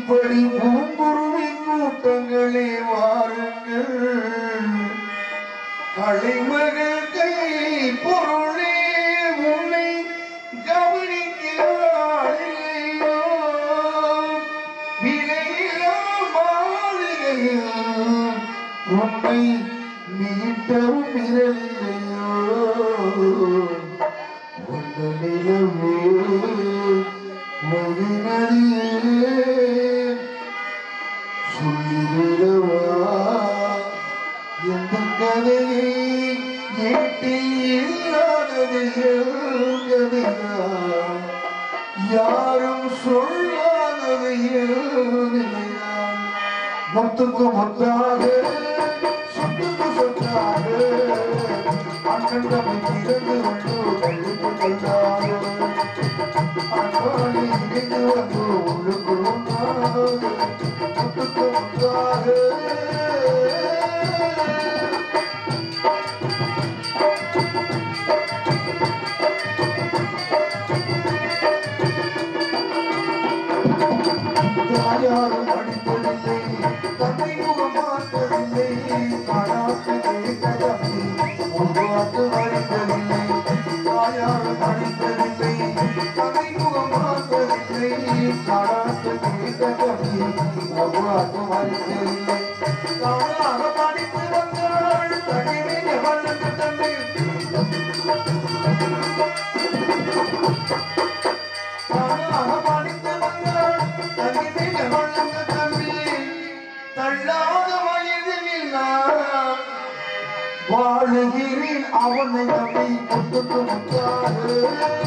இப்படி பூங்குருவி கூட்டங்களே வாருங்கள் கலைமகள் கை பொருளே உன்னை கவனிக்கிறாளையோ விலையில்லா மாளிகையில் உன்னை மீட்டவும் விரலில்லையோ ஒன்று நிலவே ஒரு நதியே சொல்லிவிடவா எந்த கதையை ஏட்டி இல்லாதது கதைதான் யாரும் சொல்லாதது நிலைதான் முத்துக்கு முத்தாக சொத்துக்கு சொத்தாக அண்ணன் தம்மை திறந்து கொண்டு கழித்து கொண்டாக அன்பாளி இணைந்து வந்து உள்ளுக்குள் ஒன்றாக முத்துக்கு முத்தாக தாயாரும் அடித்ததில்லை தந்தை முகம் பார்த்ததில்லை தாயாக்கு கேட்டதல்லை உருவாக்கு வரைந்ததில்லை தாயாரும் அடித்ததில்லை தந்தை முகம் பார்த்ததில்லை தாயாக்கு கேட்டதல்லை உருவாக்கு வரைந்ததில்லை தானாக படித்து வந்தாள் தனிமையை வளர்ந்து தந்தை தானாக படித்து வந்தாள் தனிமையை வளர்ந்து தம்பி தள்ளாத வயதில் நான் வாழுகிறேன் அவனை நம்பி கொண்டு முத்தாறு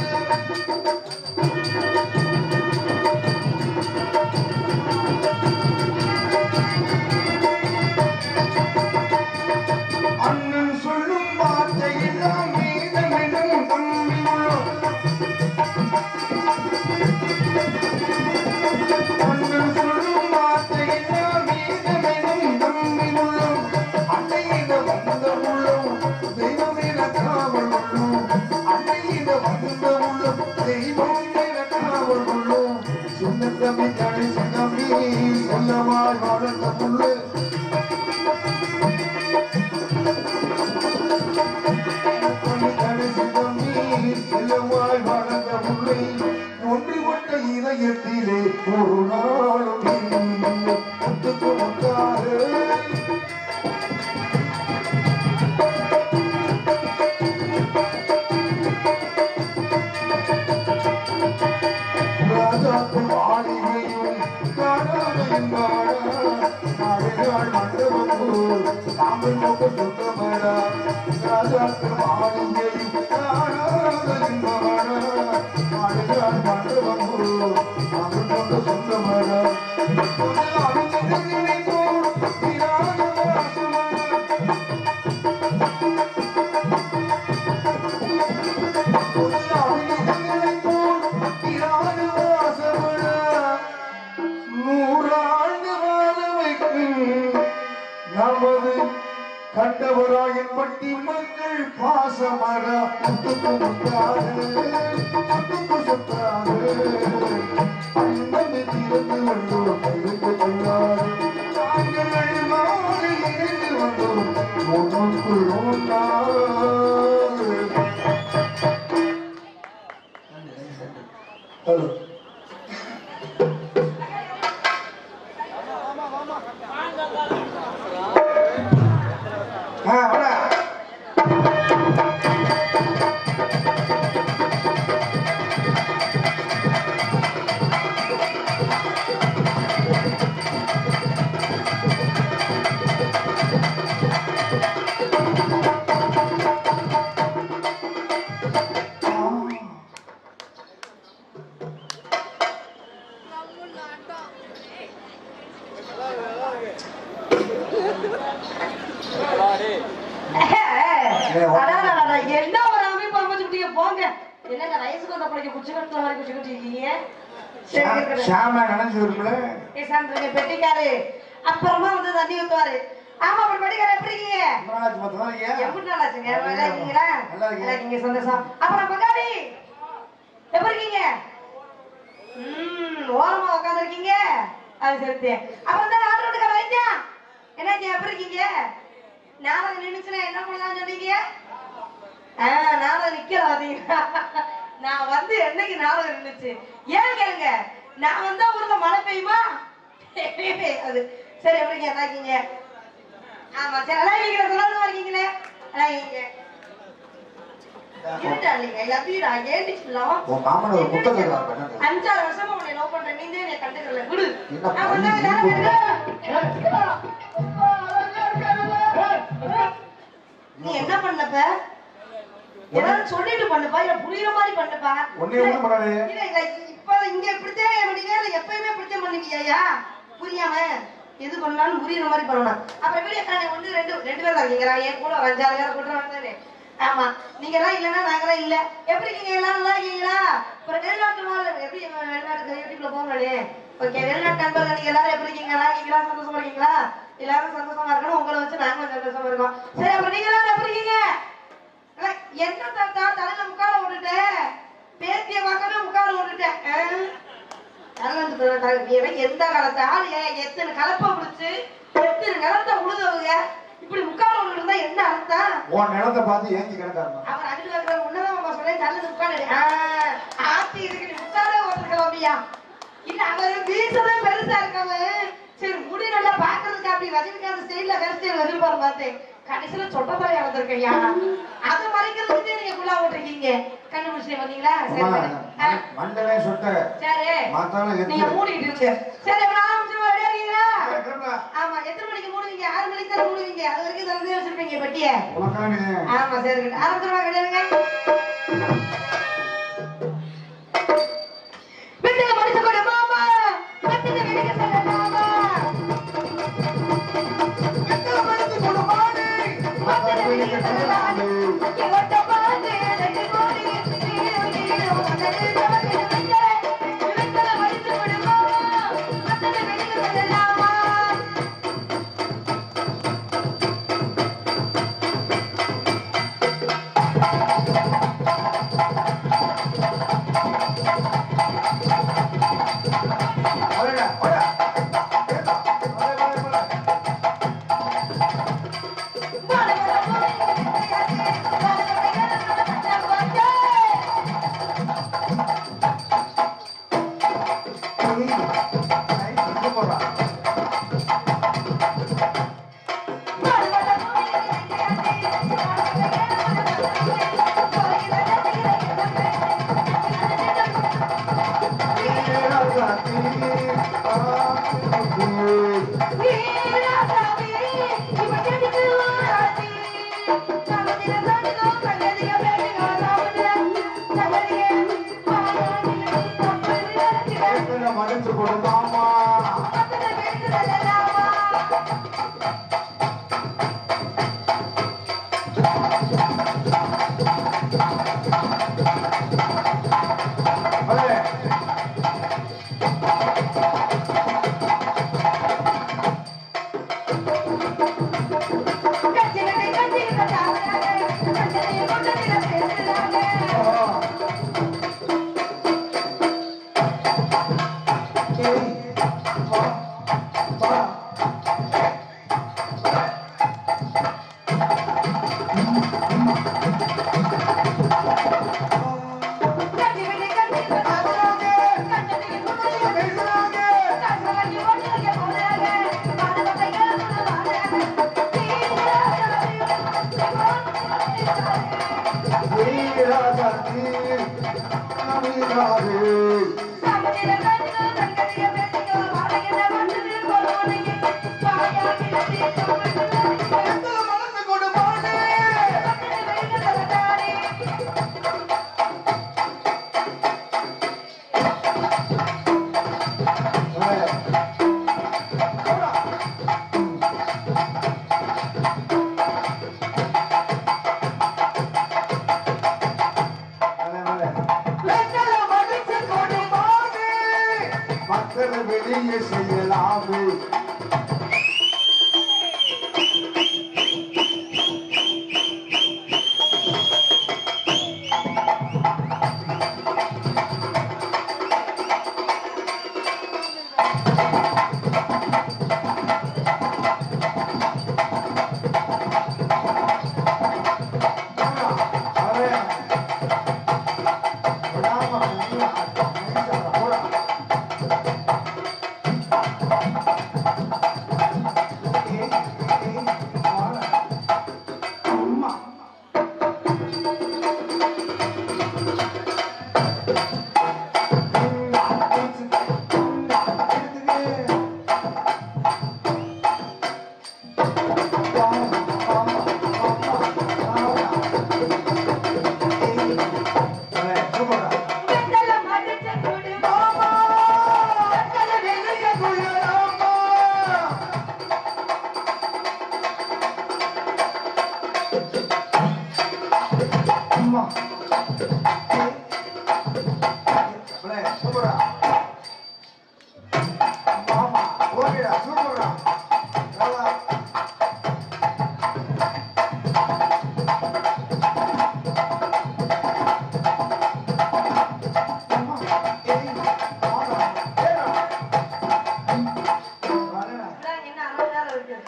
அண்ணன் சொல்லும் வார்த்தையெல்லாம் மீதமிடும் தம்பி அண்ணன் சொல்லும் வார்த்தையெல்லாம் மீதமிடும் தம்பி உள்ளம் அன்னையிட வந்த உள்ளம் தெய்வம் என காவல் உள்ளம் அன்னையிட வந்த உள்ளம் தெய்வம் என காவல் உள்ளம் சின்ன தம்பி கடைசி தம்பி செல்லமாய் வளர்ந்த புள்ளு கடைசி தம்பி செல்லமாய் வளர்ந்த புள்ளை ஒன்று கொண்ட இதயத்திலே ஒரு நாளும் முத்துக்கு முத்தாறு ராஜாக்கு மாளிகையும் காணாத என்பாடா நாடுகாள் மண்டபமும் சாம்பல் நோக்க சுத்தமடா ராஜாக்கு மாளிகையும் காணாத என்பாடா நாடுகாள் மண்டபமும் சாம்பல் நோக்க சொந்தமடா அறிஞர்களை போல் திராக வாசமடா நூறாண்டு வாழ வைக்கும் நமது கண்டவராயன் பட்டி மக்கள் பாசமர முத்துக்கு முத்தாறு முத்துக்கு சுத்தாறு அண்ணனை திறந்து வந்தோம் இருந்து கொள்ளாறு நாங்கள் மாலை இணைந்து வந்தோம் ஒன்றுக்குள் ஒன்றாறு ஹலோ ஆ வாடா அடாடாடா, என்ன ஒரு அமைப்பு அமைச்சுக்கிட்டீங்க போங்க என்னங்க வயசுக்கு வந்த பிள்ளைங்க குச்சி கட்டுற மாதிரி குச்சி கட்டிருக்கீங்க சரி, இருக்கட்டும். ஷாமா நினைச்சு வரும்ல பேசாந்துருங்க பெட்டிக்காரு அப்புறமா வந்து தண்ணி ஊத்துவாரு ஆமா அப்படி பெட்டிக்காரு எப்படி இருக்கீங்க நாளாச்சு பத்து நாளைக்கு எப்படி நல்லா இருக்குங்க நல்லா இருக்கீங்களா நல்லா இருக்கேன். நல்லா இருக்கீங்க சந்தோஷம் அப்புறம் பங்காளி எப்படி இருக்கீங்க ம் ஓரமா உட்காந்துருக்கீங்க அது சரி அப்புறம் தான் ஆர்டர் விட்டுக்க வைங்க என்னாச்சு எப்படி இருக்கீங்க நாளை நின்னுச்சுன்னா என்ன பண்ணலாம்னு சொன்னீங்க ஆ நாளை நிக்கல பாத்தீங்களா நான் வந்து என்னைக்கு நாளை நின்னுச்சு ஏன் கேளுங்க நான் வந்தா ஊர்ல மழை பெய்யுமா அது சரி எப்படிங்க நல்லா இருக்கீங்க ஆமா சரி நல்லா இருக்கீங்க சொல்லாத இருக்கீங்களே நல்லா இருக்கீங்க இருடா இல்லைங்க லவ்யூடா ஏண்டி சொல்லலாம் உன் மாமன் ஒரு முட்டை தருவான் பண்ணு அஞ்சாறு வருஷமா உன்னை லவ் பண்றேன் நீ தான் என்னை கண்டுக்கல விடு என்ன நான் வந்தா பண்ணி நேரம் நீ எடுங்க. நீ என்ன பண்ணப்ப ஏதாவது சொல்லிட்டு பண்ணுப்பா இல்ல புரியுற மாதிரி பண்ணுப்பா ஒண்ணே ஒண்ணும் பண்ணாதே. இல்ல இல்ல இப்ப இங்க இப்படித்தான் பண்ணீங்க இல்ல எப்பயுமே இப்படித்தான் பண்ணுவீங்கயா புரியாம எது பண்ணாலும் புரியுற மாதிரி பண்ணணும் அப்புறம் வீடியோ காரங்க வந்து ரெண்டு ரெண்டு பேர் தான் இருக்கீங்களா என் கூட ஒரு அஞ்சாறு பேர் கூட வந்தாரு ஆமா நீங்க எல்லாம் இல்லன்னா நாங்கெல்லாம் இல்ல எப்படி இருக்கீங்க எல்லாரும் நல்லா இருக்கீங்களா அப்புறம் வெளிநாட்டு வாழ் எப்படி வெளிநாட்டுக்கு யூடியூப்ல போங்களே ஓகே வெளிநாட்டு நண்பர்கள் நீங்க எல்லாரும் எப்படி இருக்கீங்க நல்லா இருக்கீங்களா சந்தோஷமா இருக்கீங்களா எல்லாரும் சந்தோஷமா இருக்கணும் உங்களை வச்சு நாங்களும் சந்தோஷமா இருக்கோம் சரி அப்புறம் நீங்க எல்லாரும் எப்படி இருக்கீங்க அட, என்ன தாத்தா தலையில முக்கால விட்டுட்டேன் பேத்திய பார்க்கவே முக்கால விட்டுட்டேன் ஆ? தலையில தூக்கின தலை- நீ எனக்கு எந்த காலத்தை ஆளு ஏன் எத்தனை கலப்பை பிடிச்சு எத்தனை நிலத்தை உழுதவங்க இப்படி முக்கால விட்டு இருந்தா என்ன அர்த்தம் உன் நிலத்தை பார்த்து ஏங்கி கிடக்காருமா அவர் அங்கிட்டு வைக்கிற உன்னதான் அவங்க சொல்ல தலையில முக்கால ஆத்தி இருக்கு நீ முக்காலே ஓட்டுக்கலாமியா இல்ல அவர் வீசவே பெருசா இருக்கவன் சரி முடி நல்லா பாக்குறதுக்கு அப்படி ரஜினிகாந்த் ஸ்டைல்ல ஹேர் ஸ்டைல் வச்சிருப்பாரு பார்த்தேன் கடைசியில சொட்டத்தலை வந்திருக்கையா அது மறைக்கிறதுக்கு நீங்க குள்ளா ஓட்டிருக்கீங்க கண்டுபிடிச்சு வந்தீங்களா சரி அம்மா, சரி. ஆ, மண்டலே சொட்ட சரி மாத்தாலும் நீங்க எத்து மூடிட்டு இருங்க சரி இப்ப நான் ஆரம்பிச்சிருவா ரெடியா இருக்கீங்களா கிளம்புடா. ஆமா எத்தனை மணிக்கு மூடுவீங்க ஆறு மணிக்கு தானே மூடுவீங்க அது வரைக்கும் திறந்தே வச்சிருப்பீங்க பெட்டியை உனக்காண்டி ஆமா சரி கட்டு. ஆரம்பிச்சிருவா கிடையாதுங்க விட்டுங்க மனுஷ கூட மாமா விட்டுங்க வெளியே செல்லலாமா விட்டுங்க மனுஷ கூட மாடு விட்டுங்க வெளியே செல்லலாமா எவட்ட பாது எனக்கு கோடி நீரோ நீரோ உனக்கு தவறு விட்டல விட்டல மனுஷ கூட மாமா விட்டுங்க வெளியே செல்லலாமா வரடா, வரடா. வர, வர, வர. ஏய், லைட் இங்க போடுறா. ஏராசாத்தி, ஆத்துக்கு. எத்தனை மடிச்சு கொடு மாமா வரே. ஏய், வா, வா. ஏராசாத்தி, நமிதாரே. எத்தனை மனசு கொடு மாடு. வரே. போடா. வரே, வரே. எத்தனை மனசு கொடு மாடு. மக்கள் வெளியே செய்யலாமே வெத்தல மடிச்ச குடு வெத்தல வெளுக்க குடு இதான் என்ன அரை மணி நேரம் இருக்கு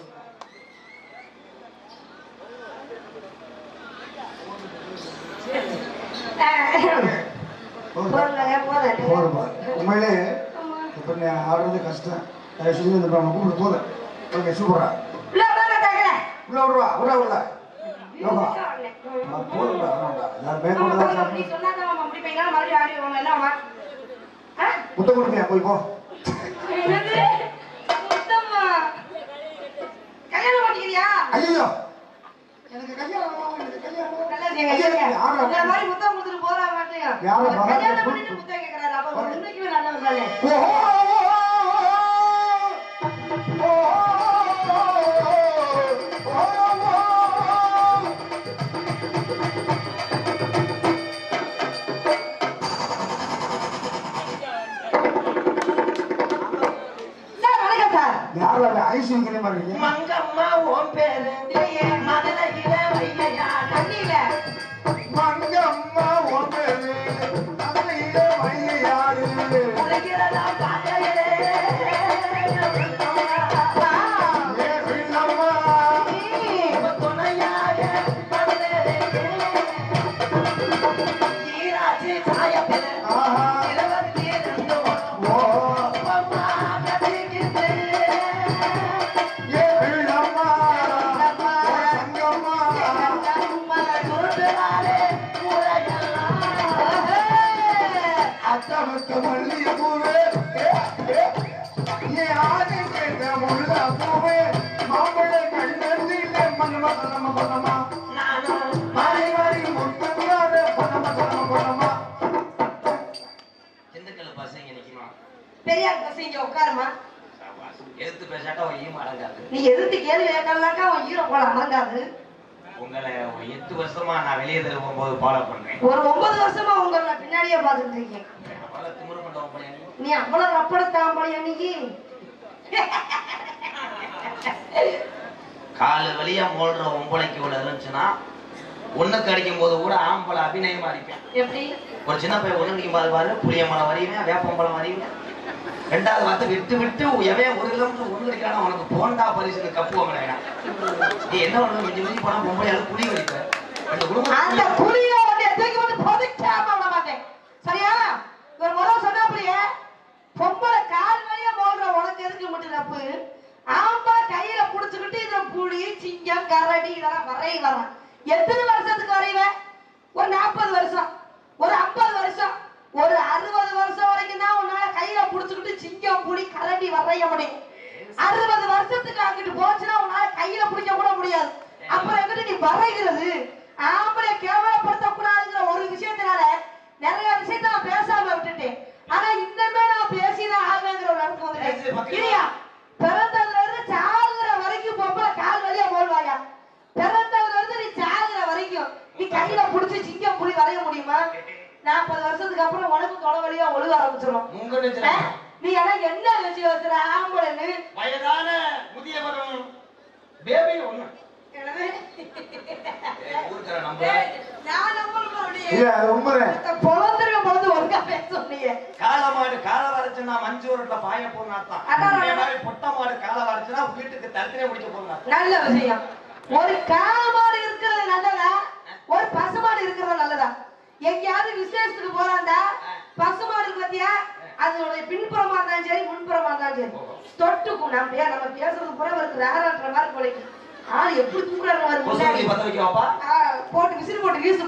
போதுங்க போதும் உண்மையிலே இப்ப நீ ஆடுறது கஷ்டம் தயவு செஞ்சு இந்த படம் கூப்பிட்டு போதும் ஓகே சூப்பரா இல்ல வேற கேக்கல உள்ள விடுவா உள்ள விடல ஆமா போதும்டா ஆமாடா நான் மேற்கொண்டு தான் நீ சாப்பிட்டு சொன்னாதான் மாமா முடிப்பீங்க மறுபடியும் ஆடி வாங்க என்ன மாமா ஆ? முட்டை கொடுப்பியா போய் போ என்னது முத்தம்மா கல்யாணம் பண்ணிக்கிறியா ஐயோ எனக்கு கல்யாணம் எனக்கு கல்யாணம் நல்லது எங்க ஐயா. யாரா? உங்களை மாதிரி முத்தம் கொடுத்துட்டு போறா மாட்டேங்க யாரா? அவர் கல்யாணம் பண்ணிட்டு முத்தம் கேக்குறாரு அப்ப அவர் உண்மைக்குமே நல்லவர் தானே சார் வணக்கம் சார் யாரோட ஐசிங் கிளி மாதிரி இருக்கீங்க? மங்கம்மா உன் பேரு இல்லையே மதுரையில வைகையா தண்ணியில மங்கம்மா உன் பேரு, மதுரையிலே வைகையாறு. உலகிறதா பார்க்கையிலே ஆ, ஏ பிள்ளம்மா, நீ. துணையாக மதுரையிலே ஈராட்சி சாயப்பில் ஆஹா, இருபத்தி ரெண்டு ஓ, அம்மா கட்டிக்கிட்டு ஏ பிள்ளம்மா, ஓ சங்கம்மா, குருட்டுனாலே ஊரையெல்லாம் அத்தமத்த மல்லிகைப்பூவே, ஏ, ஏ, ஏ ஆதி கேட்ட முல்லைப்பூவே, மாம்பழ கண்ணத்திலே மன்னம கண்ணம கண்ணமா, நானும் மாறி மாறி முத்தங்காத பொன்னம கண்ணம பொன்னமா. திண்டுக்கல் பசங்க நிக்குமா பெரியார் பஸ் இங்க உட்காருமா எடுத்து பேசாட்டா ஒய்யும் அடங்காது நீ எதிர்த்து கேள்வி கேட்கலாக்கா அவன் ஈரோ போல அடங்காது உங்களை ஒரு எட்டு வருஷமா நான் வெளியே தெரு போகும்போது ஃபாலோ பண்றேன் ஒரு ஒன்பது வருஷமா உங்களை நான் பின்னாடியே பார்த்துட்டு இருக்கேன் அவ்வளவு திமிரு மண்டபம் பண்ணி நீ அவ்வளவு ரப்பட தாம்படி அன்னைக்கு காலு வழியா மோல்ற ஒம்பளைக்கு உள்ள இருந்துச்சுன்னா ஒண்ணுக்கு அடிக்கும் போது கூட ஆம்பளை அபிநயமா அடிப்பேன் எப்படி ஒரு சின்ன பையன் ஒண்ணு அடிக்கும் போது பாரு புளிய மரம் வரையுமே வேப்பம்பழம் வரையுமே ரெண்டாவது வார்த்தை விட்டு விட்டு எவன் ஒரு கிலோமீட்டர் ஒண்ணு அடிக்கிறானா உனக்கு போண்டா பரிசு கப்பு வாங்கினா நீ என்ன பண்ண மிஞ்சி மிஞ்சி போனா பொம்பளையால புளி வடிப்ப அந்த அந்த குடும்பம் புளிய வந்து தூக்கி வந்து புதைக்காம விட மாட்டேன் சரியா ஒரு முறை சொன்னாப்புலையே பொம்பளை கால் வழியா மோதுற உனக்கு எதுக்கு மட்டும் தப்பு ஆம்பளை கையில புடிச்சுக்கிட்டு இதுல புளி சிங்கம் கரடி இதெல்லாம் வரைய வரான் எத்தனை வருஷத்துக்கு வரைவ ஒரு நாற்பது வருஷம் ஒரு ஐம்பது வருஷம் ஒரு அறுபது வருஷம் வரைக்கும் தான் உன்னால கையில புடிச்சுக்கிட்டு சிங்கம் புலி கரடி வரைய முடியும் அறுபது வருஷத்துக்கு அங்கிட்டு போச்சுன்னா உன்னால கையில பிடிக்க கூட முடியாது அப்புறம் எங்கிட்ட நீ வரைகிறது ஆம்பளை கேவலப்படுத்த கூடாதுங்கிற ஒரு விஷயத்தினால நிறைய விஷயத்த நான் பேசாம விட்டுட்டேன் ஆனா இன்னுமே நான் பேசிதான் ஆகுங்கிற ஒரு இடத்துக்கு வந்துட்டேன் இல்லையா பிறந்ததுல இருந்து சாகுற வரைக்கும் பொம்பளை கால் வழியா போடுவாயா பிறந்ததுல இருந்து நீ சாகுற வரைக்கும் நீ கையில புடிச்சு சிங்கம் புலி வரைய முடியுமா நாற்பது வருஷத்துக்கு அப்புறம் உனக்கு தொலை வழியா ஒழுக ஆரம்பிச்சிடும் முங்க நீ எல்லாம் என்ன வச்சு வச்சுற ஆம்பளைன்னு வயதான முதியவரும் பேபி ஒண்ணு என்னது? ஊருக்கிற நம்ம ஏய், நான் நம்பணுமா அப்படியே? இல்ல அது உண்மைதான் மத்த பொழந்துருக்க பொழுது ஒழுங்கா பேச சொன்னீங்க. காலமாடு கால வரைச்சுன்னா மஞ்சு உருட்டுல பாய போனாத்தான் அதான். அதே மாதிரி பொட்டை மாடு கால வரைச்சுன்னா வீட்டுக்கு தத்தினே முடிக்க போங்க நல்ல விஷயம் ஒரு காமாடு இருக்கிறது நல்லதா ஒரு பசுமாடு இருக்கிறது நல்லதா எங்கேயாவது விசேஷத்துக்கு போறாண்டா பசுமாடு இருக்கு பாத்தியா அதனுடைய பின்புறமா இருந்தாலும் சரி முன்புறமா இருந்தாலும் சரி தொட்டுக்கும் நம்ம பே- நம்ம பேசுறது பூரா இருக்கு ரகராட்டுற மாதிரி போலிக்கு ஆள் எப்படி தூக்குறாங்க பாரு கொசுவலி முன்னாடி பத்த வைக்கவாப்பா ஆ, போட்டு விசிறி போட்டு வீசுப்பா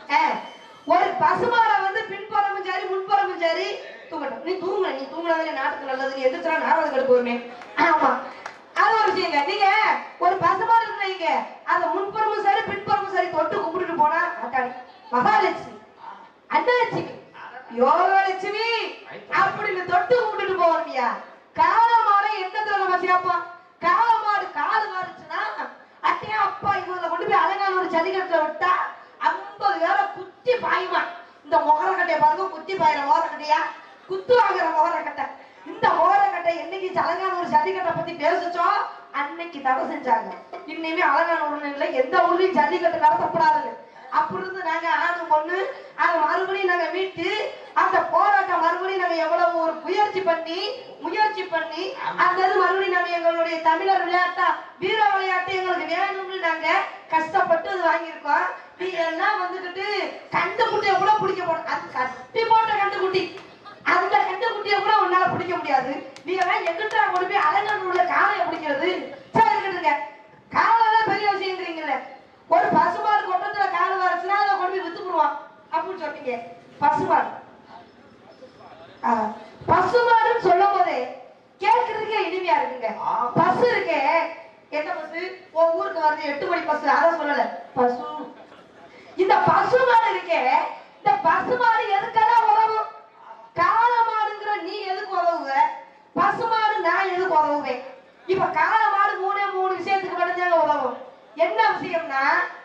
ஆ, ஒரு பசுமாடை வந்து பின்புறமும் சரி முன்புறமும் சரி தூங்கட்டும் நீ தூங்கல நீ தூங்கினாலே நாட்டுக்கு நல்லது நீ எதிர்த்தா நாடகம் கெடுப்பு வருமே ஆமா அது ஒரு விஷயங்க நீங்க ஒரு பசுமாடு இருக்கிறீங்க அந்த முன்புறமும் சரி பின்புறமும் சரி தொட்டு கும்பிட்டுட்டு போனா அட்டாடி மகாலட்சுமி அன்னலட்சுமி யோகலட்சுமி அப்படின்னு தொட்டு கும்பிட்டுட்டு போவோம்யா காலமாடை எண்ணத்துல நம்ம சேர்ப்போம் காலமாடு கால் மாறுச்சுன்னா அட்டையா அப்பா இவங்களை கொண்டு போய் அலங்கான ஒரு ஜல்லிக்கட்டுல விட்டா ஐம்பது பேரை குத்தி பாயுமா இந்த முகரக்கட்டையை பாருங்க குத்தி பாயிர முகரக்கட்டையா குத்து வாங்குற முகரக்கட்டை இந்த முகரக்கட்டை என்னைக்கு அலங்கான ஒரு ஜல்லிக்கட்டை பத்தி பேசிச்சோம் அன்னைக்கு தடை செஞ்சாங்க இனிமே அலங்கான ஊர்ல எந்த ஊர்லயும் ஜல்லிக்கட்டு நடத்தக்கூடாதுன்னு அப்படி இருந்து நாங்க ஆணு பொண்ணு அதை மறுபடியும் நாங்க மீட்டு அந்த போராட்டம் மறுபடியும் நாங்க எவ்வளவு ஒரு முயற்சி பண்ணி முயற்சி பண்ணி அந்த இது மறுபடியும் நாங்க எங்களுடைய தமிழர் விளையாட்டா வீர விளையாட்டு எங்களுக்கு வேணும்னு நாங்க கஷ்டப்பட்டு அது வாங்கியிருக்கோம் நீ எல்லாம் வந்துகிட்டு கண்டு குட்டியை கூட பிடிக்க போட அது கட்டி போட்ட கண்டு குட்டி அந்த கண்டு குட்டியை கூட உன்னால பிடிக்க முடியாது நீ எல்லாம் எங்கிட்ட கொண்டு போய் அலங்கூர்ல காளையை பிடிக்கிறது சரி இருக்கட்டுங்க காலெல்லாம் பெரிய விஷயங்கிறீங்கல்ல ஒரு பசுமாடு கொட்டத்துல கால் வரச்சுன்னா அதை கொண்டு போய் வித்து போடுவான் அப்படின்னு சொன்னீங்க பசுமாடு ஆ, பசுமாடுன்னு சொல்லும் போதே கேட்கறதுக்கே இனிமையா இருக்குங்க பசு இருக்கே என்ன பசு உன் ஊருக்கு வருது எட்டு மணி பசு அதை சொல்லல பசு இந்த பசுமாடு இருக்கே இந்த பசுமாடு எதுக்கெல்லாம் உதவும் காளமாடுங்கிற நீ எதுக்கு உதவுவ பசுமாடு நான் எதுக்கு உதவுவேன் இப்ப காளமாடு மூணே மூணு விஷயத்துக்கு மட்டும்தாங்க உதவும் என்ன விஷயம்னா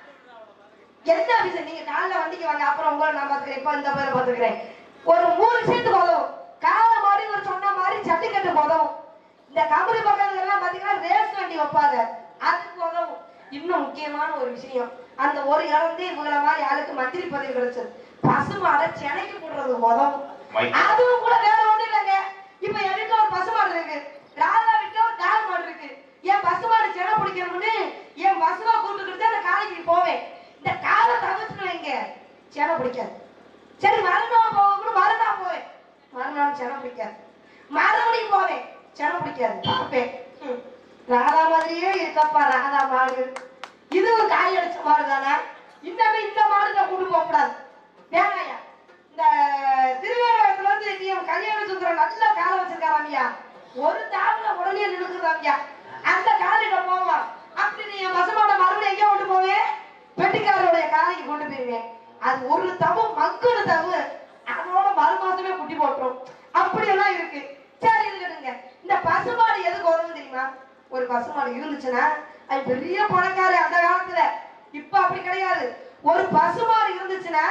என்ன விஷயம் நீங்க காலைல வண்டிக்கு வாங்க அப்புறம் உங்களை நான் பாத்துக்கிறேன் இப்ப இந்த பேரை பாத்துக்கிறேன் ஒரு மூணு விஷயத்துக்கு உதவும் காலை மாடி ஒரு சொன்ன மாதிரி ஜல்லிக்கட்டுக்கு உதவும் இந்த கபடி பக்கத்துல எல்லாம் பாத்தீங்கன்னா ரேஸ் வண்டி வைப்பாங்க அதுக்கு உதவும் இன்னும் முக்கியமான ஒரு விஷயம் அந்த ஒரு இழந்து இவங்கள மாதிரி ஆளுக்கு மந்திரி பதவி கிடைச்சது பசுமாடை சென்னைக்கு போடுறது உதவும் மை. அதுவும் கூட வேற ஒண்ணும் இல்லைங்க இப்ப என் வீட்டுல ஒரு பசுமாடு இருக்கு ராதா வீட்டுல ஒரு டால் மாடு இருக்கு என் பசுமாடு செனை பிடிக்கணும்னு என் பசுவா கூட்டுக்கிட்டு அந்த காலைக்கு போவேன் இந்த காலை தவிர்த்து வைங்க செனை பிடிக்காது சரி மறுநாள் போகணும் மறுநாள் போவேன் மறுநாள் செனை பிடிக்காது மறுபடியும் போவேன் செனை பிடிக்காது பார்ப்பேன் ம். ராதா மாதிரியே இருக்கப்பா ராதா மாடு இதுவும் காய் அடிச்ச மாடு தானே இன்னமே இந்த மாடு நான் கொண்டு போக கூடாது வேணாயா இந்த திருவேரகத்துல இருந்து நீ கல்யாண சுந்தரம் நல்ல காலை வச்சிருக்காராமியா ஒரு தாவல உடனே நின்னுக்குறாமியா அந்த காலையில போவான் அப்படி நீ என் பசுமாட மறுபடியும் எங்க கொண்டு போவேன் பெட்டிக்காரருடைய காலைக்கு கொண்டு போயிருவேன் அது ஒரு தவு மக்குனு தவு அதோட மறு மாசமே குட்டி போட்டுரும் அப்படியெல்லாம் இருக்கு சரி இருக்கட்டுங்க இந்த பசுமாடு எதுக்கு வரும் தெரியுமா ஒரு பசுமாடு இருந்துச்சுன்னா அது பெரிய பணக்காரி அந்த காலத்துல இப்ப அப்படி கிடையாது ஒரு பசுமாடு இருந்துச்சுன்னா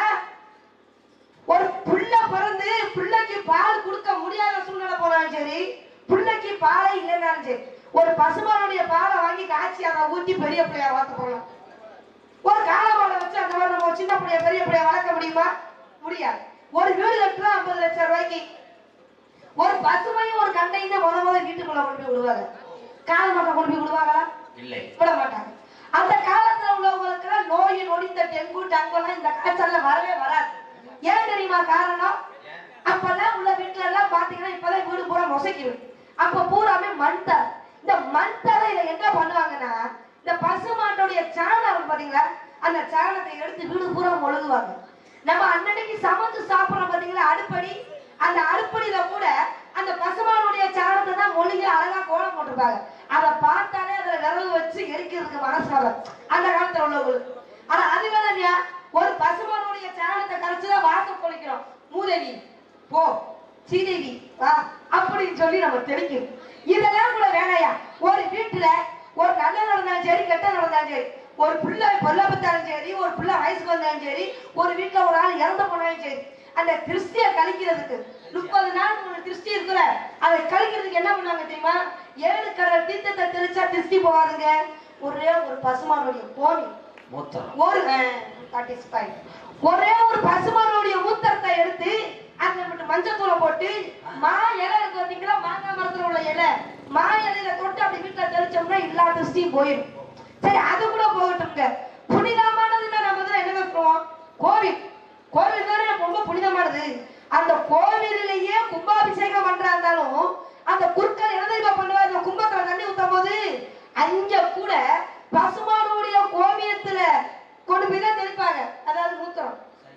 ஒரு புள்ள பிறந்து பிள்ளைக்கு பால் கொடுக்க முடியாத சூழ்நிலை போனாலும் சரி பிள்ளைக்கு பாலே இல்லைனாலும் சரி ஒரு பசுமானுடைய பாலை வாங்கி காய்ச்சி அதை ஊத்தி பெரிய பிள்ளையா வளர்த்து போகலாம் ஒரு காலமாடை வச்சு அந்த மாதிரி நம்ம ஒரு சின்ன பிள்ளைய பெரிய பிள்ளைய வளர்க்க முடியுமா முடியாது ஒரு வீடு கட்டுறா ஐம்பது லட்சம் ரூபாய்க்கு ஒரு பசுமையும் ஒரு கண்டையும் தான் முத முத வீட்டுக்குள்ள கொண்டு போய் விடுவாங்க கால மாட்டை கொண்டு போய் விடுவாங்களா இல்லை விட மாட்டாங்க அந்த காலத்துல உள்ளவங்களுக்கு எல்லாம் நோய் நொடி இந்த டெங்கு டங்கெல்லாம் இந்த காய்ச்சல்ல வரவே வராது ஏன் தெரியுமா காரணம் அப்பெல்லாம் உள்ள வீட்டுல எல்லாம் பாத்தீங்கன்னா இப்பதான் வீடு பூரா மொசைக்கு அப்ப பூராமே மண் தரை இந்த மண் தரையில என்ன பண்ணுவாங்கன்னா இந்த பசு மாட்டோடைய சாணம் இருக்கு பாத்தீங்களா அந்த சாணத்தை எடுத்து வீடு பூரா மொழுகுவாங்க நம்ம அன்னன்னைக்கு சமைச்சு சாப்பிடுறோம் பாத்தீங்களா அடுப்படி அந்த அடுப்படியில கூட அந்த பசுமானுடைய சாணத்தை தான் மொழிகை அழகா கோலம் போட்டிருப்பாங்க அதை பார்த்தாலே அதுல விறகு வச்சு எரிக்கிறதுக்கு மனசு வரும் அந்த காலத்துல உள்ளவங்களுக்கு ஆனா அது வேணா ஒரு பசுமானுடைய சாணத்தை கரைச்சுதான் வாசல் கொளிக்கிறோம் மூதேவி போ சீதேவி வா அப்படின்னு சொல்லி நம்ம தெளிக்கணும் இதெல்லாம் கூட வேணாயா ஒரு வீட்டுல ஒரு நல்ல நடந்தாலும் சரி கெட்ட நடந்தாலும் சரி ஒரு பிள்ளை பொல்ல பத்தாலும் சரி ஒரு பிள்ளை வயசுக்கு வந்தாலும் சரி ஒரு வீட்டுல ஒரு ஆள் இறந்து போனாலும் சரி அந்த திருஷ்டிய கழிக்கிறதுக்கு முப்பது நாள் ஒரு திருஷ்டி இருக்குல்ல அதை கழிக்கிறதுக்கு என்ன பண்ணுவாங்க தெரியுமா ஏழு கடல் தீர்த்தத்தை தெளிச்சா திருஷ்டி போகாதுங்க ஒரே ஒரு பசுமானுடைய கோவி மூத்தரம் ஒரு satisfied. ஒரே ஒரு பசுமானுடைய மூத்திரத்தை எடுத்து அதுல மட்டும் மஞ்சத்தூளை போட்டு மா இலை இருக்கு பாத்தீங்களா மாங்காய் மரத்துல உள்ள இலை மா இலையில தொட்டு அப்படி வீட்டுல தெளிச்சோம்னா எல்லா திருஷ்டியும் போயிடும் சரி அது கூட போகட்டும்ங்க புனிதமானதுன்னா நம்ம தான் என்ன சொல்லுவோம் கோவில் கோவில் தானே ரொம்ப புனிதமானது அந்த கோவிலிலேயே கும்பாபிஷேகம் பண்றா இருந்தாலும் அந்த குருக்கள் என்ன தெரியுமா பண்ணுவார் அந்த கும்பத்துல தண்ணி ஊத்தும் போது அங்க கூட பசுமானுடைய கோமியத்துல கொண்டு போய் தான் தெளிப்பாங்க அதாவது மூத்திரம்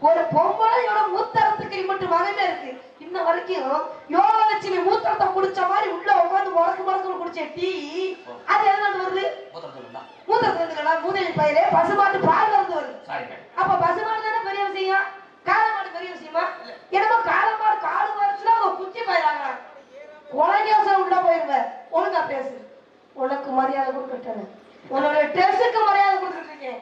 ஒரு பொம்பளையோட மூத்தரத்துக்கு மட்டும் மகமே இருக்கு இன்ன வரைக்கும் யோகலட்சுமி மூத்திரத்தை குடிச்ச மாதிரி உள்ள உட்காந்து முடக்கு முடக்கு குடிச்ச டீ அது எதுல வருது மூத்திரம் சொல்லுங்க மூத்திரத்துல இருந்துங்களா மூதேவி பயிரே பசுமாட்டு பால் இருந்து வருது சாரி மேடம் அப்ப பசுமாடு தானே பெரிய விஷயம் காளமாடு பெரிய விஷயமா என்னமோ காளமாடு காடு வரச்சுல அவங்க குச்சி போயிடாங்க குலகேசம் உள்ள போயிருவேன் ஒழுங்கா பேசு உனக்கு மரியாதை கொடுக்கட்டேன் உன்னோட ட்ரெஸ்ஸுக்கு மரியாதை கொடுத்துட்டு இருக்கேன்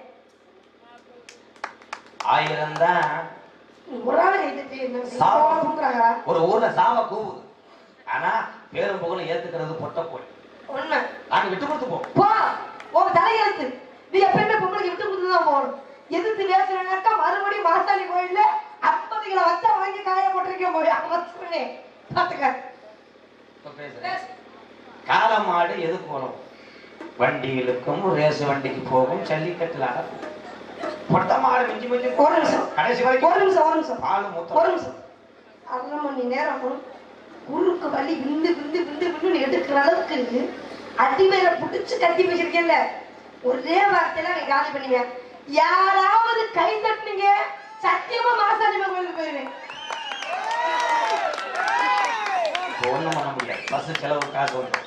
ஆயிரம் தான் ஒரு ஆளு கைது சாவு. கூப்பிடுறாங்களா ஒரு ஊர்ல சாவ கூவுது ஆனா பேரும் புகழும் ஏத்துக்கிறது பொட்ட போய் உண்மை நாங்க விட்டு கொடுத்து போவோம் போ உன் தலையெழுத்து நீ எப்பயுமே பொம்பளைக்கு விட்டு கொடுத்து தான் போகணும் எதிர்த்து பேசுறேன்னாக்கா மறுபடியும் மாசாணி கோயில்ல ஐம்பது கிலோ வச்சா வாங்கி காய போட்டிருக்கேன் போய் அவன் பாத்துக்க இப்ப பேசுறேன் காளை மாடு எது போகணும் வண்டிகளுக்கும் ரேஸ் வண்டிக்கு போகும் ஜல்லிக்கட்டுல அடக்கும் பொட்ட மாடு மிஞ்சி மிஞ்சி ஒரு நிமிஷம். கடைசி வரைக்கும் ஒரு நிமிஷம் ஒரு நிமிஷம் பால் ஒரு மூத்தம் நிமிஷம் அரை மணி நேரம் குறுக்கு வலி விந்து விந்து விந்து விந்து எடுக்கிற அளவுக்கு அடி மேல புடிச்சு கட்டி வச்சிருக்கேன்ல ஒரே வார்த்தையில நீ காலி பண்ணுவேன் யாராவது கை தட்டுனீங்க சத்தியமா மாசாணி கோயிலுக்கு போயிருவேன் இப்ப ஒண்ணும் பண்ண முடியாது பஸ் செலவு காசு வந்து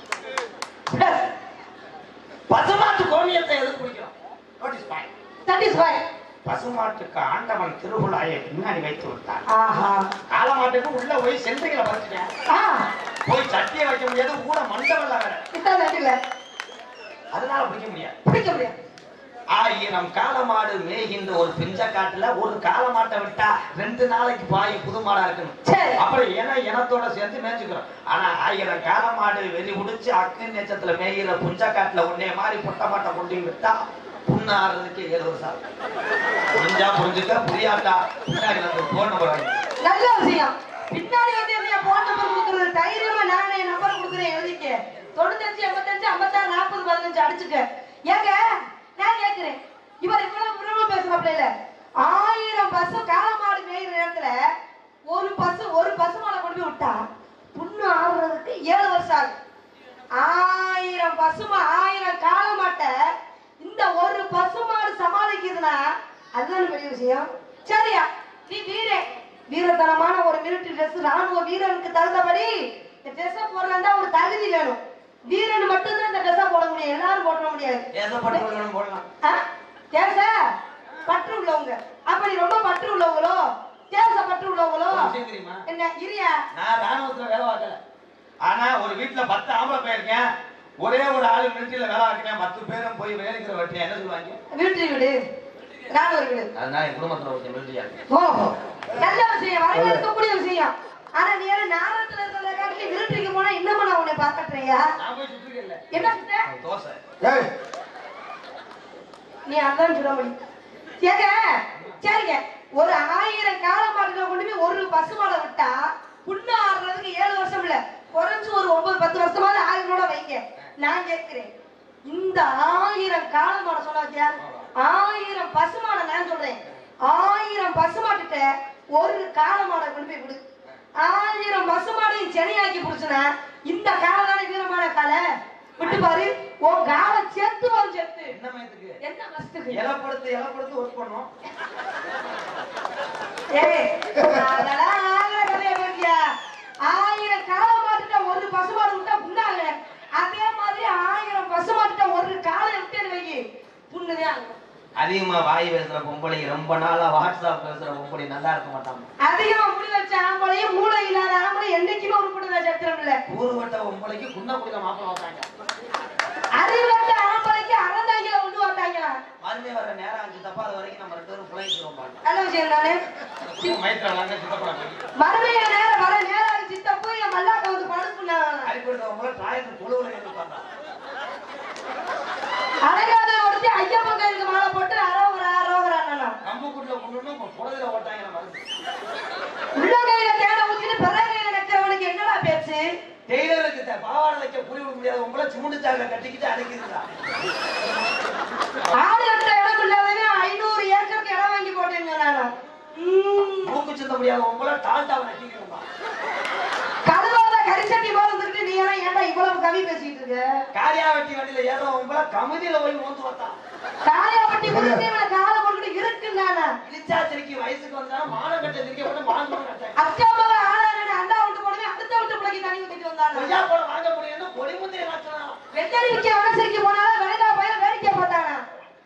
பசுமாட்டு கோமியத்தை எது குடிக்கிறோம் notice point that is why பசுமாட்டுக்கு ஆண்டவன் திருவிழாயை பின்னாடி வைத்து விட்டான் ஆஹா காளை மாட்டுக்கு உள்ள போய் சென்ட்ரிகளை பறிச்சுட்டேன் ஆ போய் சட்டியை வைக்க முடியாது கூட மண்டபம் வேற இதான் நடில அதனால பிடிக்க முடியாது பிடிக்க முடியாது ஆயிரம் காளமாடு மேய்கின்ற ஒரு பிஞ்ச காட்டுல ஒரு காளமாட்டை விட்டா ரெண்டு நாளைக்கு பாய் புது மாடா இருக்கணும் சரி அப்புறம் இன இனத்தோட சேர்த்து மேய்ச்சிக்கிறோம் ஆனா ஆயிரம் காளமாடு வெறி முடிச்சு அக்கு நேச்சத்துல மேய்கிற புஞ்ச காட்டுல உன்னே மாதிரி பொட்ட மாட்டை கொண்டு விட்டா புண்ணு ஆறுறதுக்கு ஏழு வருஷம் புரிஞ்சா புரிஞ்சுக்க புரியாட்டா பின்னாடி வந்து போன போறாங்க நல்ல விஷயம் பின்னாடி வந்து என்ன போன் நம்பர் கொடுக்குறது தைரியமா நானே நம்பர் கொடுக்குறேன் எழுதிக்க தொண்ணூத்தஞ்சு எண்பத்தஞ்சு ஐம்பத்தாறு நாற்பது பதினஞ்சு அடிச்சுக்க ஏங்க நான் கேட்கிறேன் இவர் இவ்வளவு விரும்ப பேசுறாப்ல இல்ல ஆயிரம் பசு காலமாடு மேய்கிற இடத்துல ஒரு பசு ஒரு பசு மாலை கொண்டு போய் விட்டா புண்ணு ஆடுறதுக்கு ஏழு வருஷம் ஆகும் ஆயிரம் பசுமா ஆயிரம் காலமாட்டை இந்த ஒரு பசுமாடு சமாளிக்குதுன்னா அதுதான் பெரிய விஷயம் சரியா நீ வீரே வீரத்தனமான ஒரு மிலிட்டரி ட்ரெஸ் ராணுவ வீரனுக்கு தகுந்தபடி இந்த ட்ரெஸ்ஸை போடுறதா ஒரு தகுதி வேணும் வீரன் மட்டும்தான் இந்த ட்ரெஸ்ஸை போட முடியும் எல்லாரும் போட முடியாது ஏதோ பட்டு வேணும் போடலாம் ஆ? தேச பற்று உள்ளவங்க அப்படி ரொம்ப பற்று உள்ளவங்களோ தேச பற்று உள்ளவங்களோ ஒரு விஷயம் தெரியுமா என்ன இரியா நான் ராணுவத்துல வேலை பார்க்கல ஆனா ஒரு வீட்டுல பத்து ஆம்பளை போயிருக்கேன் ஒரே ஒரு ஆளு மிலிட்டரியில வேலை பார்க்கிறேன் பத்து பேரும் போய் வேலைக்கிற வெட்டி என்ன சொல்லுவாங்க வீட்டு வீடு ராணுவ வீடு அதனால என் குடும்பத்துல ஒருத்தன் மிலிட்டரியா இருக்கு ஓஹோ நல்ல விஷயம் வரவேற்கக்கூடிய விஷயம் ஆனா நீ ஏன்னா நாகத்துல இருக்கிறத காட்டி மிலிட்டரிக்கு போனா இன்னமும் நான் உன்னை பாக்கட்டுறியா நான் போய் சுற்றுக்கல என்ன சுத்த தோசை ஏய் நீ அதான் சொல்ல முடியும் ஏங்க சரிங்க ஒரு ஆயிரம் கால மாட்டுல கொண்டு போய் ஒரு பசுமாலை விட்டா புண்ணு ஆடுறதுக்கு ஏழு வருஷம் இல்ல குறைஞ்சு ஒரு ஒன்பது பத்து வருஷமாவது ஆயிரோட வைங்க நான் கேட்கிறேன் இந்த ஆயிரம் கால மாடை சொன்னா பாத்தியா? ஆயிரம் பசுமாடை நான் சொல்றேன் ஆயிரம் பசுமாட்டுட்ட ஒரு கால மாடை கொண்டு போய் விடு ஆயிரம் பசுமாடையும் சென்னையாக்கி புடிச்சுனா இந்த காலை தானே வீரமான காலை விட்டு பாரு உன் காலை செத்து வரும் செத்து என்ன மயத்துக்கு என்ன கஷ்டத்துக்கு இலப்படுத்து இலப்படுத்து ஒர்க் பண்ணும் ஏய், அதெல்லாம் ஆகிற கதையை பாத்தியா? ஆயிரம் காளை மாட்டுட்ட ஒரு பசுமாடு விட்டா புண்ணாங்க அதே மாதிரி ஆயிரம் பசுமாட்டுட்ட ஒரு காளை விட்டு வைக்கி புண்ணுதான் ஆகும். அதிகமா வாய் பேசுற பொம்பளை ரொம்ப நாளா வாட்ஸ்அப் பேசுற பொம்பளை நல்லா இருக்க மாட்டாங்க அதிகமா முடி வச்ச ஆம்பளையும் மூளை இல்லாத ஆம்பளை என்னைக்குமே உருப்படுதா சத்திரம் இல்ல ஊருவட்ட பொம்பளைக்கு குன்ன குடியில மாப்பிள்ள வைப்பாங்க அறிவுள்ள ஆம்பளைக்கு அறந்தாங்கில கொண்டு வந்தாங்களா மறுமையை வர நேரம் அஞ்சு தப்பா அது வரைக்கும் நம்ம ரெண்டு பேரும் பிள்ளைங்க மாட்டோம் நல்ல விஷயம் தானே மயத்திரலாங்க சித்தப்பட போய் மறுமைய நேரம் வர நேரம் சித்தப்போ என் மல்லாக்க வந்து படுப்புனா அடிப்படுத்தவங்கள டிராயத்து தொழுவுல இருப்பாங்க அடங்காத ஒருத்தி ஐயப்பன் கோயிலுக்கு மாலை போட்டு அரோகரா அரோகரா கம்புக்குள்ள கொண்டு புடதில ஓட்டாங்க மருந்து உள்ள கையில தேட ஊத்திட்டு பிற கையில நிக்கிறவனுக்கு என்னடா பேச்சு டெய்லருக்கு த- பாவாடை வைக்க புரி விட முடியாது உங்களை சிமுண்டு சாக கட்டிக்கிட்டு அடைக்குதுடா ஆடு கட்ட இடம் இல்லாதவன் ஐநூறு ஏக்கருக்கு இடம் வாங்கி போட்டேங்க நானு உம், மூக்கு சிந்த முடியாது உங்களை டால்டாவை நட்டிக்கிறோம் கழுவாத கரிசட்டி போல இருந்துட்டு நீ எல்லாம் ஏன்டா இவ்வளவு கவி பேசிட்டு இருக்க காரியாவட்டி வண்டியில ஏறுற உங்களை கமுதியில போய் மோந்து வந்தான் காளியாப்பட்டி கொடுத்து இவனை காலை போட்டுட்டு இருக்கு நானா இழிச்சா சிரிக்கி வயசுக்கு வந்தா மானம் கட்ட சிரிக்க வந்து மானம் கட்டேன் அக்கா மக ஆளான அண்டா விட்டு போனவே அடுத்த விட்டு பிள்ளைக்கு தண்ணி ஊத்திட்டு வந்தாங்க கொய்யா பழம் வாங்க முடியும்னு பொடி முந்தைய காய்ச்சலாம் வெட்டடி விக்க வனசரிக்கு போனாலும் வேலைக்கா பையன் வேடிக்கை போட்டானா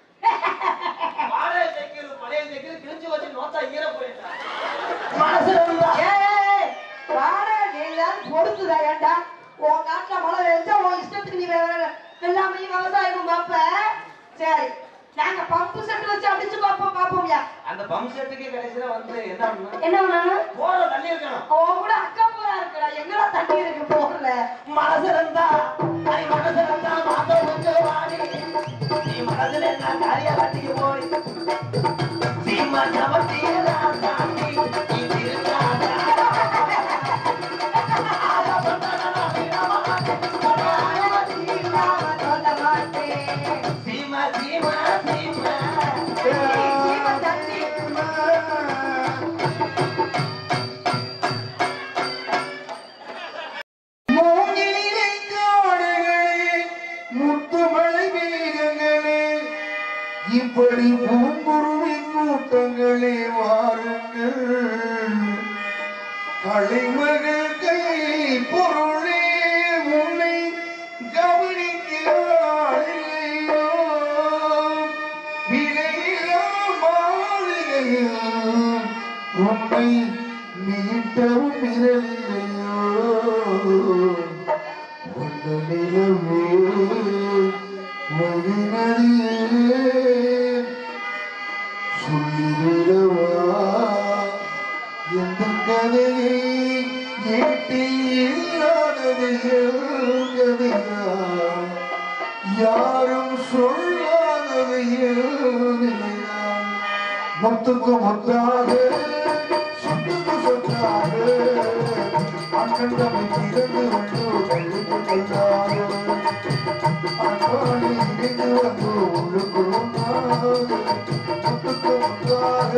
வாடகை சைக்கிள் பழைய சைக்கிள் கிழிஞ்சு வச்சு நோத்தா ஈர போயிட்டா மனசு இருந்தா ஏய் வாடா நீ ஏதாவது பொறுத்துதா ஏன்டா உன் காட்டுல மழை பெஞ்சா உன் இஷ்டத்துக்கு நீ வேற எல்லாமே விவசாயம் பார்ப்ப சரி நாங்க பம்பு செட்டு வச்சு அடிச்சு பார்ப்போம் பார்ப்போம்யா அந்த பம்ப் செட்டுக்கு கடைசியில வந்து என்ன பண்ணணும் என்ன பண்ணாலும் போற தண்ணி இருக்கணும் உன் கூட அக்கா போரா இருக்குடா எங்கடா தண்ணி இருக்கு போகல மனசு இருந்தா நீ மனசு இருந்தா மாத்த கொஞ்சம் வாடி நீ மனசுல என்ன காரியா கட்டிக்கு போடி சீமா சமத்தியலா தாண்டி நீ திருந்தாதா சீமா சீமா சீமா மூங்கிலே காடுகளே முத்துமலை மேகங்களே இப்படி பூங்குருவி கூட்டங்களே வாருங்கள் கலைமகள் கை பொருளே உன்னை கவனிக்கிறாளையோ விலையில்லா மாளிகையில் உன்னை மீட்டவும் விரலில்லையோ ஒன்று நிலவே ஒரு நதியே சொல்லிவிடவா எந்த கதையை ஏட்டி இல்லாதது என் கதையா யாரும் சொல்லாதது என் நிலையா முத்துக்கு முத்தாக சொத்துக்கு சொத்தாக அண்ணன் தம்மை திறந்து கொண்டு கல்லுக்கு கொள்ளாத அன்பாளி இணைந்து வந்து உள்ளுக்கு ஒன்றாக முத்துக்கு முத்தாக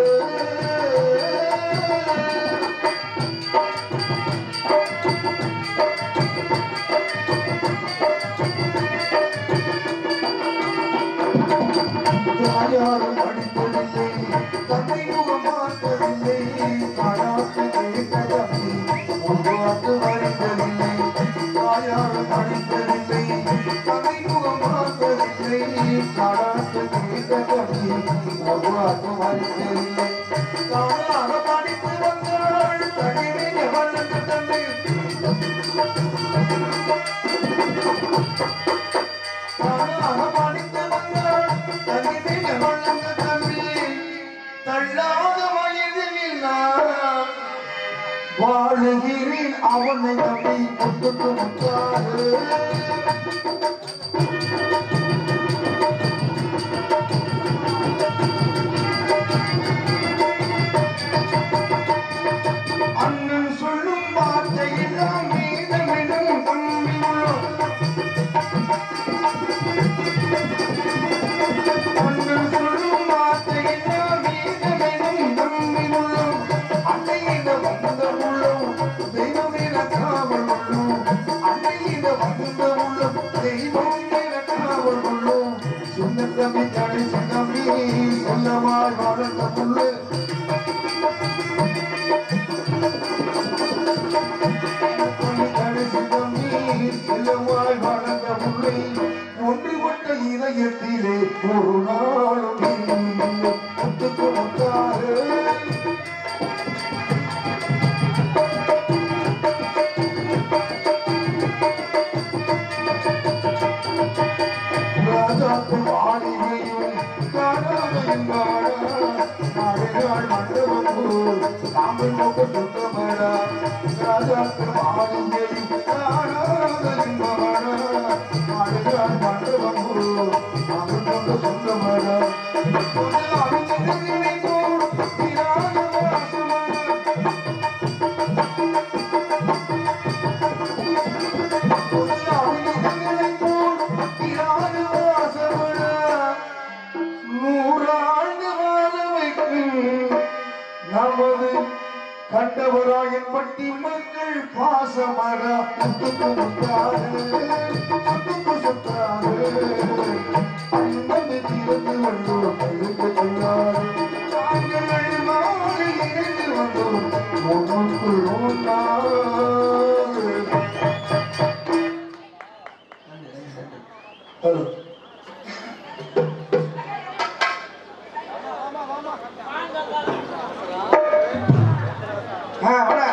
தாயாரும் அடிப்பதில்லை தந்தை முகம் பார்த்ததில்லை தாயாருக்கு கேட்டதல்லை உருவாக்கு வரைந்ததில்லை தாயாரும் அடிப்பதில்லை தந்தை முகம் பார்த்ததில்லை தாயாருக்கு கேட்டதல்லை உருவாக்கு வரைந்ததில்லை தாயாக படித்து வந்தாள் தனிமையை வளர்ந்த தந்தை தானாக படித்து வந்தாள் தனிமையை வளர்ந்த தம்பி தள்ளாத வயதில் நான் வாழுகிறேன் அவனை நம்பி கொண்டு முத்தாறு அண்ணன் சொல்லும் வார்த்தையெல்லாம் வேதமிடம் தம்பி உள்ளோம் அண்ணன் சொல்லும் வார்த்தையெல்லாம் வேதமெனும் நம்பி உள்ளோம். அன்னையிட வந்த உள்ளோம், தெய்வம் என காவல் உள்ளோம். அன்னையிட வந்த உள்ளோம், தெய்வம் என காவல் உள்ளோம். சின்ன தம்பி, கடைசி தம்பி, செல்லமாய் வளர்ந்த புல்லு. தம்பி, கடைசி தம்பி, செல்லமாய் வளர்ந்த புல்லை ஒன்றுபட்ட இதயத்திலே ஒரு நாளும் இல்லை. முத்துக்கு முத்தாக ராஜாக்கு மாளிகையும் காணாத என்பாடா நாடுகாள் மண்டபம் போல் சாம்பல் நோக்க சுத்தமடா ராஜாக்கு மாளிகையும் காணாத என்பாடா நாடுகாள் மண்டபம் போல் சாம்பல் நோக்க சுத்தமடா ஒரு அறிஞரை போல் திராண வாசமடா நமது கண்டவராயன் பட்டி மக்கள் பாசமர முத்துக்கு முத்தாக சுத்துக்கு சுத்தாக அன்பது திறந்து வந்தோம் கைது கொள்ளாது நாங்கள் மாறி இணைந்து வந்தோம் ஒன்றுக்குள் ஒன்றாக ஹலோ ஆ வாடா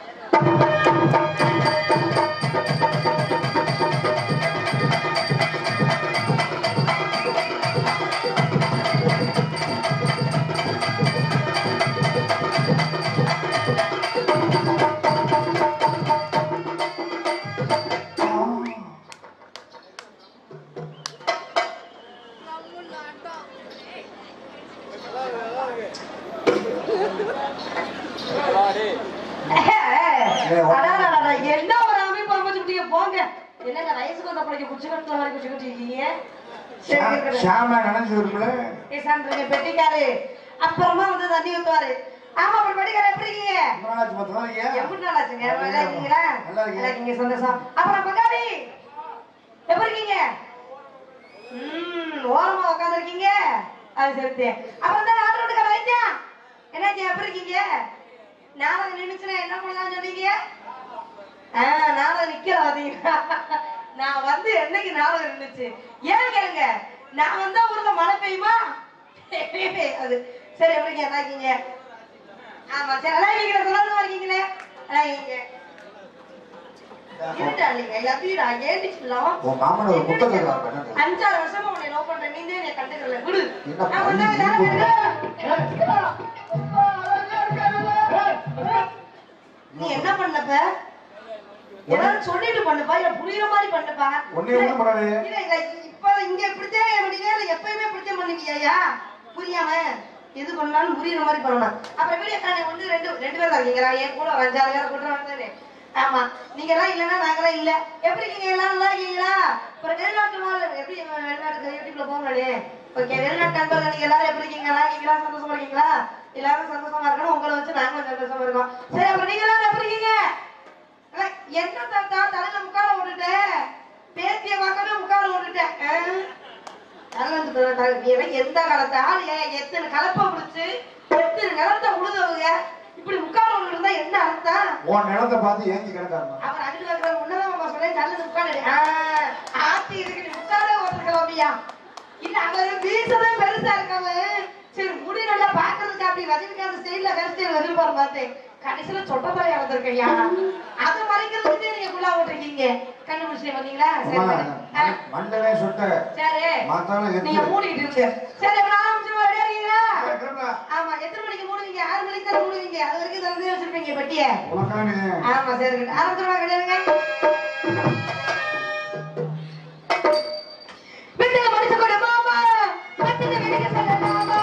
அடாடாடா, என்ன ஒரு அமைப்பு அமைச்சுட்டீங்க போங்க என்னங்க வயசுக்கு வந்த பிள்ளைக்கு குச்சி கட்டுற மாதிரி குச்சி கட்டிருக்கீங்க சரி, இருக்கட்டும். ஷாமா நினைச்சு இருக்குல்ல பேசாந்துருங்க பெட்டிக்காரு அப்புறமா வந்து தண்ணி ஊத்துவாரு ஆமா அப்புறம் பெட்டிக்காரு எப்படி இருக்கீங்க ரொம்ப நாளாச்சு பத்து நாளைக்கு எப்படி நல்லாச்சுங்க நல்லா இருக்கீங்களா நல்லா இருக்கேன். நல்லா இருக்கீங்க சந்தோஷம் அப்புறம் பங்காளி எப்படி இருக்கீங்க ம் ஓரமா உட்காந்துருக்கீங்க அது சரி அப்புறம் தான் ஆர்டர் எடுக்கிற ஐயா என்னாச்சு எப்படி இருக்கீங்க நாளை நினைச்சுனா என்ன பண்ணலாம் சொன்னீங்க ஆ நாளை நிக்கிற பாத்தீங்களா நான் வந்து என்னைக்கு நாளை நின்னுச்சு ஏன் கேளுங்க நான் வந்தா ஊர்ல மழை பெய்யுமா அது சரி எப்படிங்க நல்லா இருக்கீங்க ஆமா சரி நல்லா இருக்கீங்க சொல்லணும் இருக்கீங்களே நல்லா இருக்கீங்க இருடா நீங்க எல்லாத்தையும் நான் ஏண்டிச்சுலாம் உன் மாமன் ஒரு புத்தகம் இருக்கான் பண்ணது அஞ்சாறு வருஷமா உன்னை லவ் பண்றேன் நீ தான் என்னை கண்டுக்கல விடு என்ன நான் பண்ணி வந்தா நீ வேலை நீ என்ன பண்ணப்ப ஏதாவது சொல்லிட்டு பண்ணப்பா இல்ல புரியுற மாதிரி பண்ணப்பா ஒன்னே ஒண்ணும் பண்ணாது இல்ல இல்ல இப்ப இங்க இப்படித்தான் எப்படிங்க இல்ல எப்பயுமே இப்படித்தான் பண்ணுவீங்கய்யா புரியாம எது பண்ணாலும் புரியுற மாதிரி பண்ணணும் அப்புறம் வீடியோ காணி வந்து ரெண்டு ரெண்டு பேர் தான் இருக்கீங்களா என் கூட ஒரு அஞ்சாறு பேரை கூட்டம் வந்தாரு ஆமா நீங்க எல்லாம் இல்லைன்னா நாங்களாம் இல்ல எப்படி இருக்கீங்க எல்லாம் நல்லா இருக்கீங்களா அப்புறம் வெளிநாட்டு மால் எப்படி வெளிநாட்டுக்கு யூடியூப்ல போங்களே ஓகே வெளிநாட்டு நண்பர்கள் நீங்க எல்லாரும் எப்படி இருக்கீங்க நல்லா இருக்கீங்களா சந்தோஷமா இருக்கீங்களா எல்லாரும் சந்தோஷமா இருக்கணும் உங்களை வச்சு நாங்களும் சந்தோஷமா இருக்கோம் சரி அப்புறம் நீங்க எல்லாரும் எப்படி இருக்கீங்க அட, என்ன தாத்தா தலையில முக்கால விட்டுட்டேன் பேத்திய பார்க்கவே முக்கால விட்டுட்டேன் ஆ? நல்லது தோழர், தலை- நீ எல்லாம் எந்த காலத்து ஆளு ஏன் எத்தனை கலப்பை பிடிச்சு எத்தனை நிலத்தை உழுதவங்க இப்படி முக்கால விட்டு இருந்தா என்ன அர்த்தம் உன் நிலத்தை பார்த்து ஏங்கி கிடக்காருமா அவர் அங்கிட்டு இருக்கிற உன்னதான் அவங்க சொன்னேன் நல்லது முக்காடு ஆத்தி இருக்கு நீ முக்காலே ஓட்டுருக்கலாமியா இல்ல அவன் வீசவே பெருசா இருக்காம சரி முடி நல்லா பாக்குறதுக்கு அப்படி ரஜினிகாந்த் ஸ்டைல்ல ஹேர் ஸ்டைல் வருவாரு பார்த்தேன் கடைசியில சொட்ட மாதிரி வந்திருக்கையா அதை மறைக்கிறதுக்கு நீங்க ஃபுல்லா ஓட்டுருக்கீங்க கண்டுபிடிச்சு வந்தீங்களா சரி அம்மா, சரி. ஆ, மண்டலே சொட்ட சரி மாத்தாலும் நீங்க எத்து மூடிட்டு இருங்க சரி இப்ப நான் ஆரம்பிச்சு ரெடியா இருக்கீங்களா கிளம்புடா. ஆமா எத்தனை மணிக்கு மூடுவீங்க ஆறு மணிக்கு தான் மூடுவீங்க அது வரைக்கும் திறந்தே வச்சிருப்பீங்க பெட்டியை உனக்கான ஆமா சரி இருக்கட்டும். ஆரம்பிச்சிருவா கிடையாதுங்க விட்டுங்க மடிச்சு கொடு மாமா விட்டுங்க வெளியே செல்லலாமா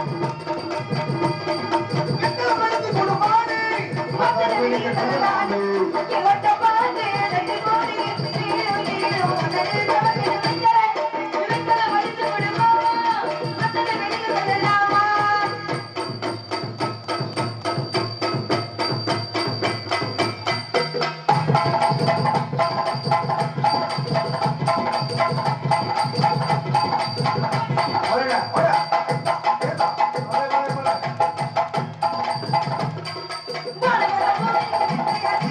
விட்டுங்க மடிச்சு கொடு மாடு விட்டுங்க வெளியே செல்லலாமா இங்கே ஒட்ட பாத்து ரெண்டு கோடி நீரும் நீரும் உடனே நமக்கு விட்டுங்க விட்டுங்க மடிச்சு கொடு மாமா விட்டுங்க வெளியே செல்லலாமா வரடா, வரடா. ஏத்தா. வர, வர, வர. மாடு வர போய்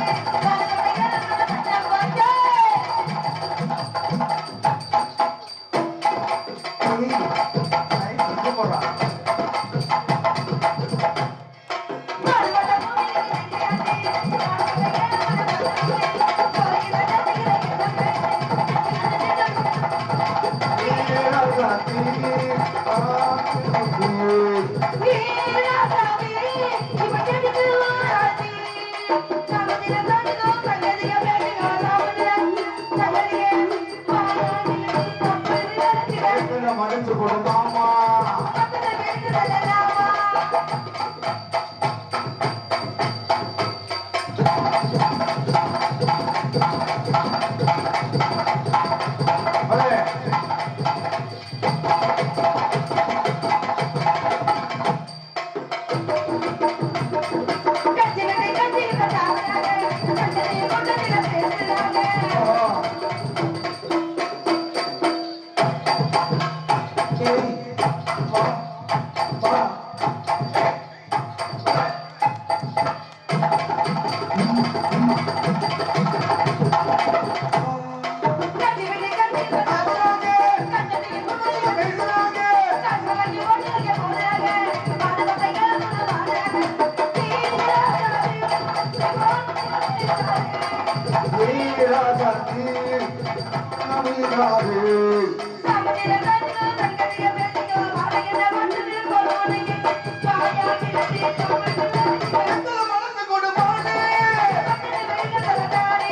ராஜாத்தி நம்பிராது சமநிலை கண்டு தன்கதைய பேசிக்கோ வாழையில வந்து கொள்வனைக்கு சாயாகி நதி தமிழ்ல எந்த மனசு கொடுப்பானே வெளியில தலதாரே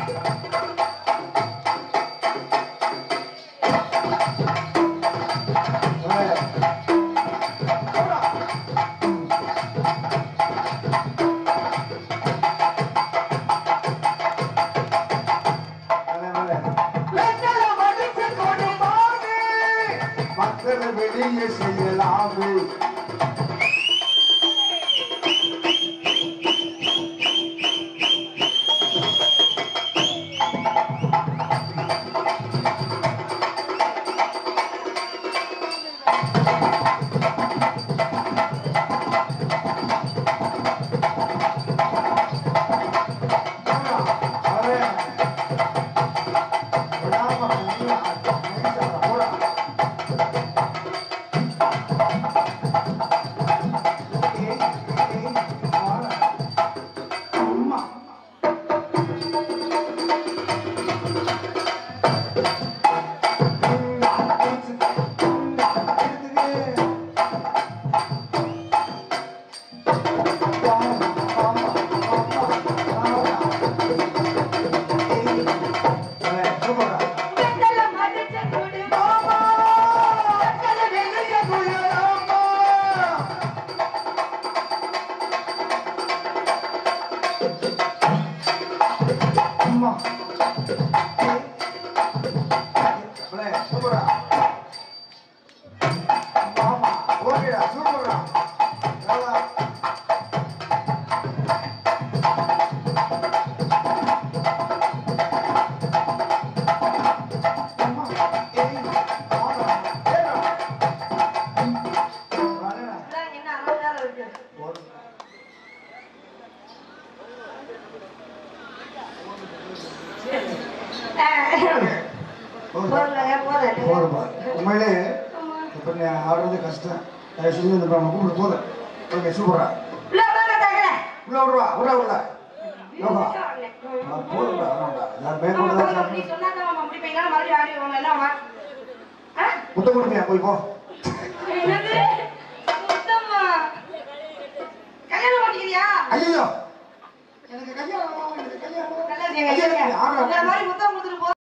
மக்கள் வெளியே செய்யலாமே வெத்தல மடிச்ச குடு மாமா வெத்தல வெளிய என்ன அரை நேரம் இருக்கு போறல போறேன் போதும்பா உண்மையிலே இப்போ நீ ஆடுறது கஷ்டம் தயவு செஞ்சு இந்த நம்ம கூப்பிட்டு போதும் ஓகே சூப்பரா உள்ள வாங்க தகர உள்ள விடுவா உள்ள உள்ள யோகா போதும்டா வேணாம்டா எல்லாரும் மேற்கொண்டு தான் நீ சாப்பிடணும். சொன்னா தான் மாமா முடிப்பீங்க மறுபடியும் ஆடி வாங்க என்னமா முத்தம் கொடுப்பியா போய் போ என்னது